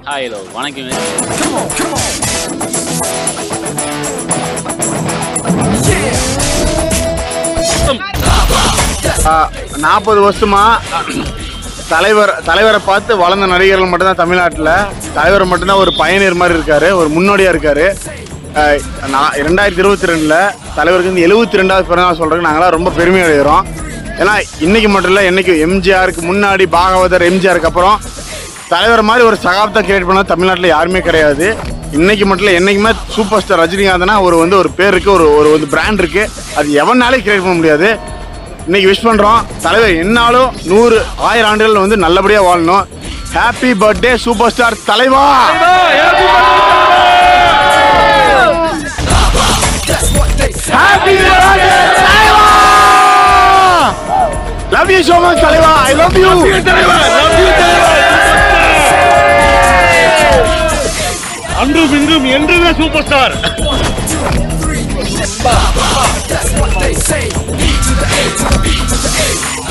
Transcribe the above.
Hi hello வணக்கம் நாற்பது வருஷமா தலைவர் தலைவரை பார்த்து வளர்ந்த நடிகர்கள் மட்டும்தான் தமிழ்நாட்டில் தலைவர் மட்டும்தான் ஒரு பயணியர் மாதிரி இருக்காரு ஒரு முன்னோடியா இருக்காரு அஹ், நான் ரெண்டாயிரத்தி இருபத்தி ரெண்டில் தலைவருக்கு வந்து எழுபத்தி ரெண்டாவது பிறந்தநாள் சொல்றதுக்கு நாங்களாம் ரொம்ப பெருமை அடைகிறோம் ஏன்னா இன்னைக்கு மட்டும் இல்லை என்னைக்கு எம்ஜிஆருக்கு முன்னாடி பாகவதர் எம்ஜிஆருக்கு அப்புறம் தலைவர் மாதிரி ஒரு சகாப்தம் கிரியேட் பண்ண தமிழ்நாட்டில் யாருமே கிடையாது இன்னைக்கு மட்டும் இல்லை என்னைக்குமே சூப்பர் ஸ்டார் ரஜினிகாந்த்னா ஒரு வந்து ஒரு பேர் இருக்கு ஒரு ஒரு வந்து பிராண்ட் இருக்கு அது எவனாலே கிரியேட் பண்ண முடியாது இன்னைக்கு விஷ் பண்றோம் தலைவர் என்னாலும் நூறு ஆயிரம் ஆண்டுகள் வந்து நல்லபடியா வாழணும் ஹாப்பி பர்த்டே சூப்பர் ஸ்டார் தலைவா ஹாப்பி தலைவா லவ் யூ சோ மச் தலைவா ஐ லவ் யூ அன்றும் இன்றும் என்றுமே superstar That's what they say. E to the A to the B to the A.